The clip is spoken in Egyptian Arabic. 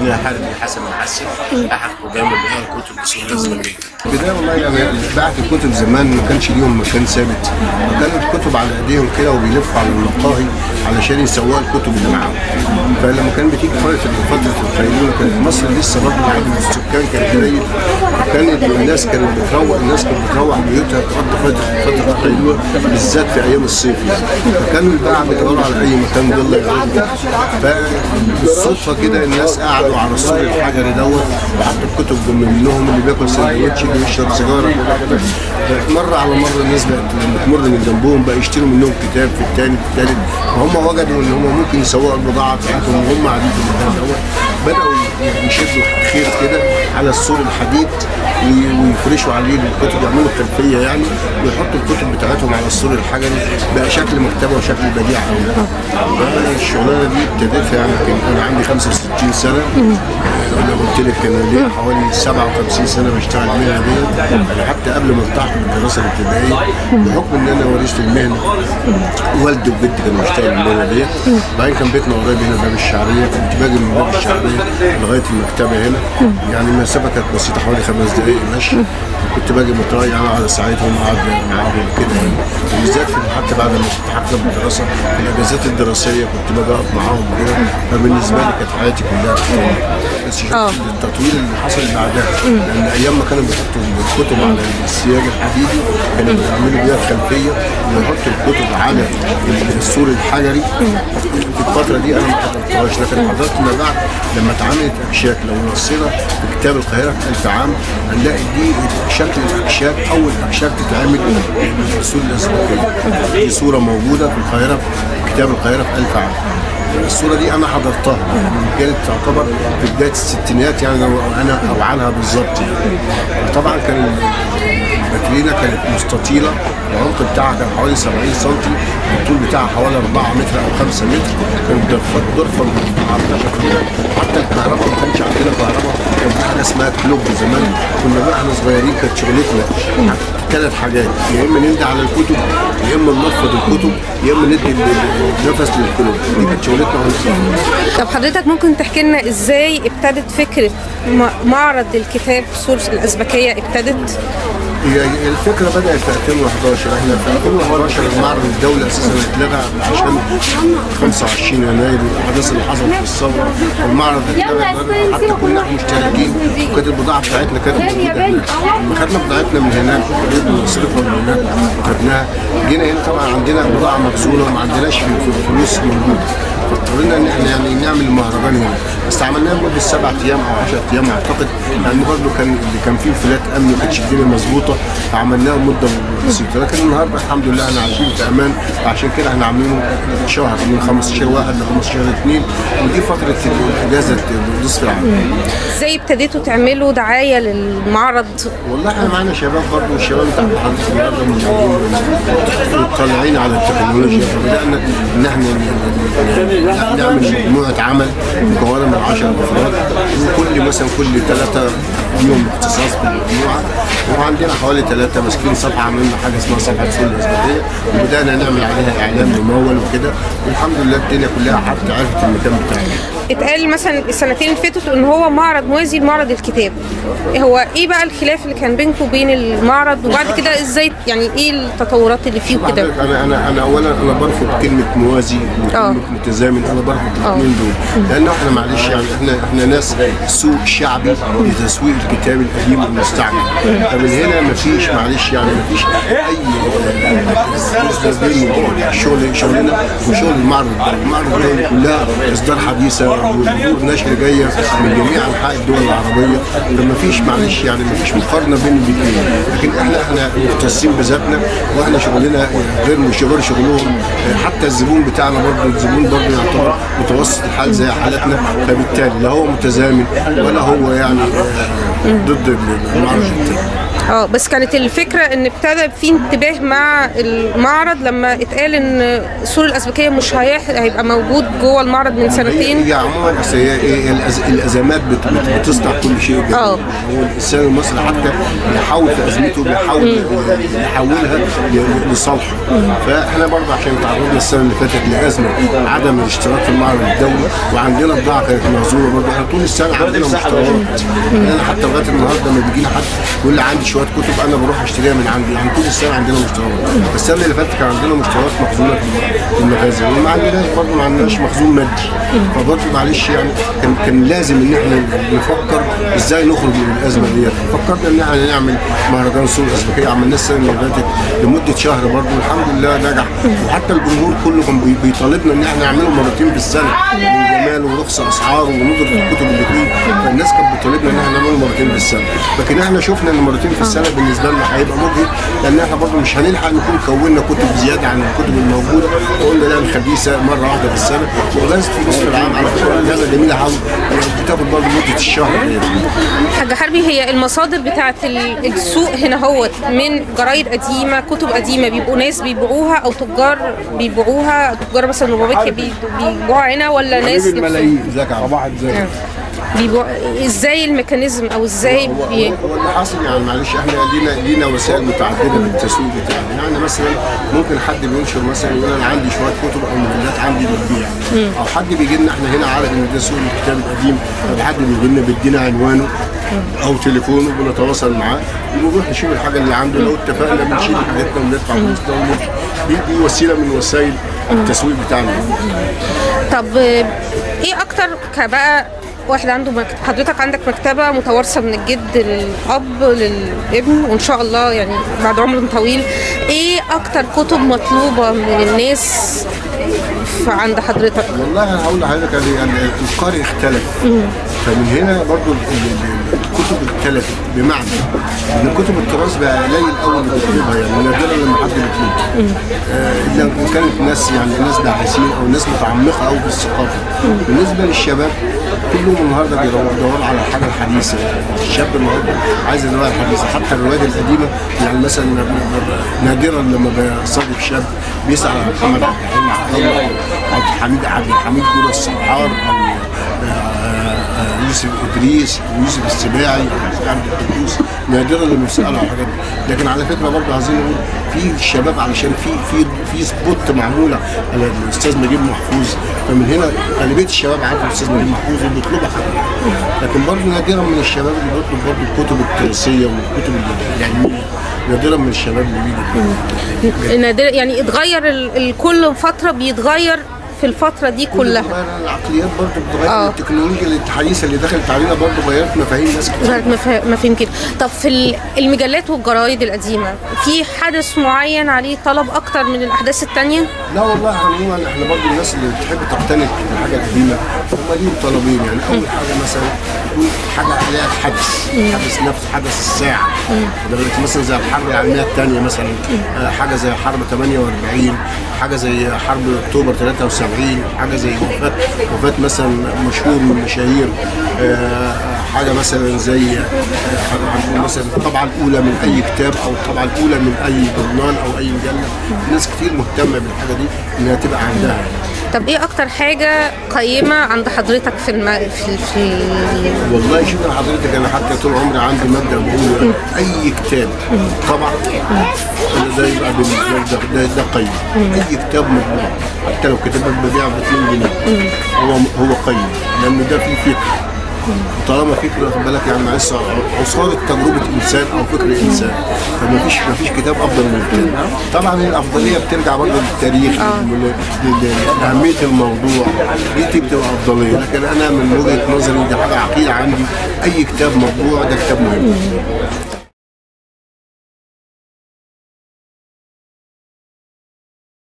اخويا حارب حسن الحسن احد قدام بيع الكتب بسوق الزماليه البدايه والله يعني بعت الكتب زمان ما كانش ليهم مكان ثابت كانت الكتب على ايديهم كده وبيلفوا على المقاهي علشان يسوقوا الكتب اللي معاهم فلما كان بتيجي فتره فتره القيلوله كانت مصر لسه برضه عدد السكان كان قليل وكانت الناس كانت بتروح الناس كانت بتروح بيوتها تقضي فتره فتره القيلوله بالذات في ايام الصيف يعني فكانوا الباعة بيدوروا على اي مكان ضل يقعدوا فبالصدفه كده الناس قعدوا على السور الحجري دوت وحطوا الكتب جنب منهم اللي بياكل سندوتش اللي بيشرب سيجاره مره على مره الناس بقت بتمر من جنبهم بقى يشتروا منهم كتاب في الثاني في الثالث فهم وجدوا ان هم ممكن يسوقوا البضاعه بتاعتهم وهم قاعدين في المكان دوت بداوا يشدوا خيط كده على السور الحديد وي- ويفرشوا عليه الكتب يعملوا خلفيه يعني ويحطوا الكتب بتاعتهم على السور الحجري بقى شكل مكتبه وشكل بديع قوي الشغلانه دي ابتديتها يعني كان انا عندي 65 سنه انا قلت لك انا ليا حوالي 57 سنه بشتغل المهنه دي يعني حتى قبل ما التحق بالدراسه الابتدائيه بحكم ان انا ورثت المهنه والدي وجدي كانوا بيشتغلوا المهنه دي بعدين كان بيتنا قريب هنا باب الشعريه كنت باجي من باب الشعريه لغايه المكتبه هنا يعني المسافه كانت بسيطه حوالي خمس دقائق مشي كنت باجي متراجع انا اقعد اساعدهم اقعد معاهم كده يعني وبالذات في- حتى بعد ما التحقت بالدراسه في الاجازات الدراسيه كنت باجي اقف معاهم كده فبالنسبه لي كانت حياتي كلها بس شفت آه. التطوير اللي حصل بعدها لان ايام ما كانوا بيحطوا الكتب على السياج الحديدي كانوا بيعملوا بيها خلفيه ويحطوا الكتب على السور الحجري في الفتره دي انا ما حضرتهاش لكن حضرت ما بعد لما اتعملت اكشاك لو بصينا في كتاب القاهره في ألف عام هنلاقي دي شكل الاكشاك اول اكشاك تتعمل بالسور الازرقيه دي صوره موجوده في القاهره في كتاب القاهره في ألف عام الصورة دي أنا حضرتها يعني كانت تعتبر في بداية الستينات يعني لو أنا أو عنها بالظبط يعني طبعا كان الباترينا كانت مستطيلة العمق بتاعها كان حوالي 70 سم الطول بتاعها حوالي 4 متر أو 5 متر كانت ضرفة ضرفة على كده حتى الكهرباء ما كانش عندنا كهرباء كان في حاجة اسمها كلوب زمان كنا بقى احنا صغيرين كانت شغلتنا ثلاث حاجات يا إما نندى على الكتب يا إما ننفض الكتب يا إما ندي ال- ال- النفس للكلوب دي كانت شغلتنا واحنا صغيرين طب حضرتك ممكن تحكي لنا ازاي ابتدت فكره م- معرض الكتاب سور الازبكيه ابتدت هي الفكره بدات في 2011 احنا في 2011 المعرض الدولي اساسا اتلغى عشان 25 يناير والاحداث اللي حصلت في الثوره والمعرض اتلغى حتى كنا احنا مشتركين وكانت البضاعه بتاعتنا كانت موجوده هناك لما خدنا بضاعتنا من هناك وقدرنا نصرفها من هناك وخدناها جينا هنا طبعا عندنا بضاعه مخزونه وما عندناش في في- فلوس موجوده فاضطرينا ان احنا يعني نعمل المهرجان هنا بس عملناه لمده سبع ايام او 10 ايام اعتقد لان برضه كان اللي كان فيه انفلات امن ما كانتش الدنيا مظبوطه فعملناه مده بسيطه لكن النهارده الحمد لله احنا عايشين في امان فعشان كده احنا عاملينه شهر من 15 واحد ل 15 اثنين ودي فتره الاجازه النصف العام ازاي ابتديتوا تعملوا دعايه للمعرض والله احنا معانا شباب برضه الشباب بتاع محافظه النهارده من طالعين على التكنولوجيا فبدانا ان احنا ن- نعمل مجموعه عمل مكونه من 10 افراد وكل مثلا كل ثلاثه ليهم اختصاص بالمجموعه وعندنا حوالي ثلاثه ماسكين صفحه عاملين حاجه اسمها صفحه فول الاسبوعيه وبدانا نعمل عليها اعلان ممول وكده والحمد لله الدنيا كلها حتى عرفت المكان بتاعنا اتقال مثلا السنتين اللي فاتوا ان هو معرض موازي لمعرض الكتاب هو ايه بقى الخلاف اللي كان بينكم وبين المعرض وبعد كده ازاي يعني ايه التطورات اللي فيه وكده حضرتك انا انا انا اولا انا برفض كلمه موازي آه. وكلمه متزامن انا برفض الاثنين دول لان احنا معلش يعني احنا احنا ناس سوق شعبي لتسويق الكتاب القديم والمستعمل فمن هنا مفيش معلش يعني مفيش اي مصدر بين الشغل شغلنا وشغل المعرض ده المعرض ده كلها اصدار حديثه وظهور نشر جايه من جميع انحاء الدول العربيه فمفيش معلش يعني مفيش مقارنه بين الاثنين لكن احنا احنا مختصين بذاتنا واحنا شغلنا غير مش غير شغلهم حتى الزبون بتاعنا برضه الزبون برضه يعتبر متوسط الحال زي حالتنا فبالتالي لا هو متزامن ولا هو يعني ضد المعرض التاني اه بس كانت الفكره ان ابتدى في انتباه مع المعرض لما اتقال ان سور الازبكيه مش هيح- هيبقى موجود جوه المعرض من سنتين هي عموما أصل هي إيه الأز... الازمات بت... بت... بتصنع كل شيء جميل. آه. هو الانسان المصري حتى بيحاول في ازمته بيحاول يحولها ل- لصالحه فاحنا برضه عشان تعرضنا السنه اللي فاتت لازمه عدم الاشتراك في المعرض الدولي وعندنا بضاعه كانت مهزومه برضه احنا طول السنه عندنا مشتريات انا حتى لغايه النهارده لما بيجي لي حد يقول لي عندي شويه كتب انا بروح اشتريها من عندي يعني طول السنه عندنا مشتريات السنه اللي فاتت كان عندنا مشتريات مخزونه في المخازن وما عندناش برضه ما عندناش مخزون مادي فبرضه معلش يعني كان, كان لازم ان احنا نفكر ازاي نخرج من الازمه ديت فكرنا ان احنا نعمل مهرجان سوق الازبكيه عملناه السنه اللي فاتت لمده شهر برضه الحمد لله نجح وحتى الجمهور كله كان بي- بيطالبنا ان احنا نعمله مرتين في السنه من جمال ورخص اسعار وندرة الكتب اللي فيه فالناس كانت بتطالبنا ان احنا نعمله مرتين في السنه لكن احنا شفنا ان مرتين في السنه بالنسبه لنا هيبقى مجهد لان احنا برضه مش هنلحق نكون كونا كتب زياده عن الكتب الموجوده وقلنا لا نخليه مره واحده في السنه واجازه نصف العام على فكره اجازه جميله قوي بتاخد برضه مده الشهر ديت حاجة حربي هي المصادر بتاعت ال- السوق هنا هو من جرايد قديمة كتب قديمة بيبقوا ناس بيبيعوها أو تجار بيبيعوها تجار مثلا روبابيكيا بي- بيبيعوها هنا ولا ناس الملايين ازيك يا عم؟ صباح ازاي بيبيعوا ازاي الميكانيزم أو ازاي هو بي... هو اللي حاصل يعني معلش احنا لينا لينا وسائل متعدده بالتسويق بتاعنا يعني مثلا ممكن حد بينشر مثلا يقول انا عندي شويه كتب او مجلات عندي بتبيع او حد بيجي لنا احنا هنا عارف ان ده سوق الكتاب القديم طب حد بيجي لنا بيدينا عنوانه او تليفونه بنتواصل معاه وبنروح نشيل الحاجه اللي عنده لو اتفقنا بنشيل حاجتنا وندفع فلوسنا ونمشي. دي دي وسيله من وسائل التسويق بتاعنا طب آه، ايه أكتر كبقى واحد عنده مكتب حضرتك عندك مكتبة متوارثة من الجد للأب للابن وإن شاء الله يعني بعد عمر طويل إيه أكتر كتب مطلوبة من الناس في عند حضرتك؟ والله انا هقول لحضرتك يعني يعني القارئ اختلف فمن هنا برضو ال- ال- ال- الكتب اختلفت بمعنى ان كتب التراث بقى قليل قوي اللي بيكتبها يعني نادرا لما حد بيكتبها آه، الا ان كانت ناس يعني ناس باحثين او ناس متعمقه قوي في الثقافه بالنسبه للشباب كلهم النهارده بيدوروا بيدوروا على الحاجه الحديثه الشاب النهارده عايز الروايه الحديثه حتى الروايات القديمه يعني مثلا نادرا لما بصادف شاب بيسال عن محمد عبد الحليم عبد الله عبد الحميد عبد الحميد جودة السبحار او آه، يوسف ادريس ويوسف السباعي عبد القدوس نادرا لما يسالوا على الحاجات دي لكن على فكره برضه عايزين نقول في الشباب علشان في في في سبوت معموله على الاستاذ نجيب محفوظ فمن هنا غالبيه الشباب عارف الاستاذ نجيب محفوظ وبيطلبها حتى لكن برضه نادرا من الشباب اللي بيطلب برضه الكتب التراثيه والكتب العلميه نادرا من الشباب اللي بيجي نادر يعني اتغير ال- ال- كل فترة بيتغير في الفترة دي كلها بتغير العقليات برضه بتتغير آه. التكنولوجيا الحديثه اللي دخلت علينا برضه غيرت مفاهيم ناس كتير غيرت مفا- مفاهيم كده طب في ال- المجلات والجرايد القديمة في حدث معين عليه طلب أكتر من الأحداث التانية؟ لا والله عموما احنا برضه الناس اللي بتحب تقتني الحاجه القديمه هم ليهم طلبين يعني اول حاجه مثلا يكون حاجه عليها حدث حدث نفس حدث الساعه دلوقتي مثلا زي الحرب العالميه الثانيه مثلا آه، حاجه زي حرب 48 حاجه زي حرب اكتوبر 73 حاجه زي وفاه وفاه مثلا مشهور من المشاهير آه، حاجه مثلا زي آه، مثلا الطبعه الاولى من اي كتاب او الطبعه الاولى من اي جورنال او اي مجله ناس كتير مهتمه بالحاجه دي انها تبقى عندها طب ايه اكتر حاجة قيمة عند حضرتك في الم... في, في والله شوف أنا حضرتك انا حتى طول عمري عندي مبدا بقول اي كتاب طبعا أنا ده يبقى بالنسبه لي ده, ده, ده قيم اي كتاب مطبوع حتى لو كتاب ببيعه ب 2 جنيه هو هو قيم لان ده فيه فكر طالما فكر واخد بالك يعني معلش عصارة تجربة إنسان أو فكر إنسان فما فيش ما فيش كتاب أفضل من التاني طبعا الأفضلية بترجع برضه للتاريخ ل- ل- لأهمية الموضوع دي بتبقى أفضلية لكن أنا من وجهة نظري دي حاجة عقيدة عندي أي كتاب مطبوع ده كتاب مهم